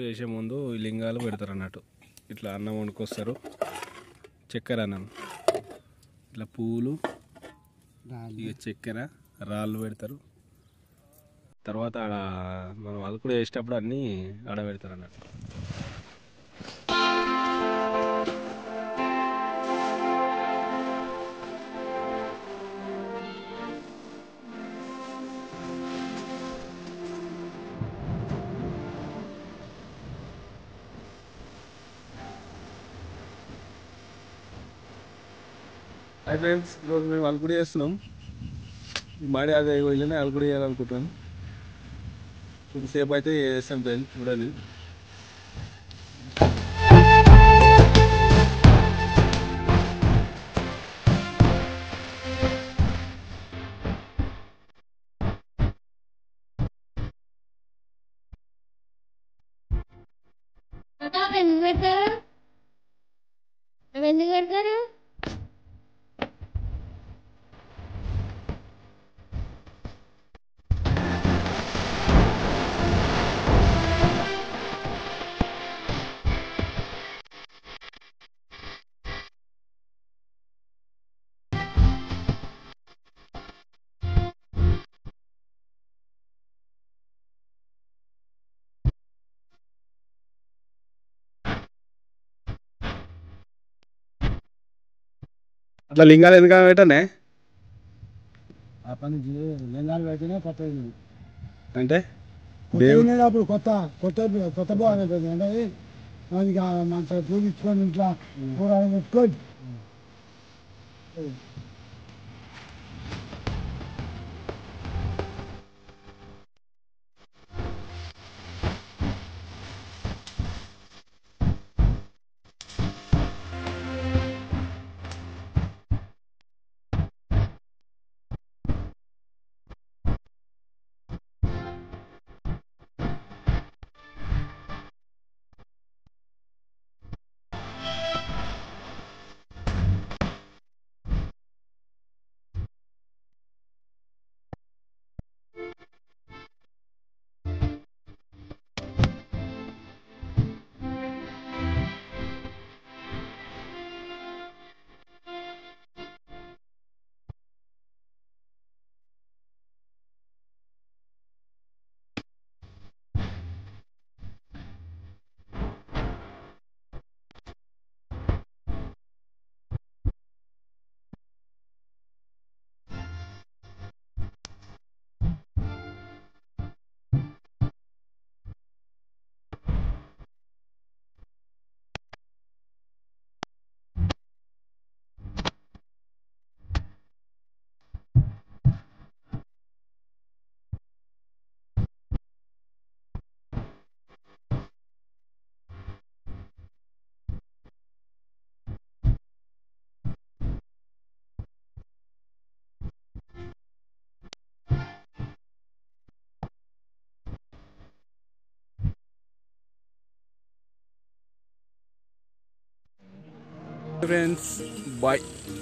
చేసే ముందు ఈ లింగాలు పెడతారు అన్నట్టు ఇట్లా అన్నం వండుకొస్తారు చక్కెర అన్నం ఇట్లా పువ్వులు ఇక చక్కెర రాళ్ళు పెడతారు తర్వాత ఆడ మనం అది కూడా వేసేటప్పుడు అన్నీ ఆడ పెడతారు అన్నట్టు హాయ్ ఫ్రెండ్స్ ఈరోజు మేము అల్కుడి చేస్తున్నాం ఈ మాడి అదే వెళ్ళినా అల్కుడి చేయాలనుకుంటున్నాం కొద్దిసేపు అయితే చేస్తాం ఫ్రెండ్స్ చూడండి ప్రతాప్ ఎందుకు పెడతారు అవి ఎందుకు పెడతారు అట్లా లింగాలు ఎందుకు పెట్టనే ఆ పని చే- లింగాలు పెట్టినా కొత్త ఇల్లు. అంటే కొత్త దేవు- ఇల్లు అప్పుడు కొత్త కొత్త కొత్త భవనం పెట్టింది. అంటే అది అది ఇక మన పూజించుకొని ఇంట్లో కూర పెట్టుకొని ఫ్రెండ్స్ బాయ్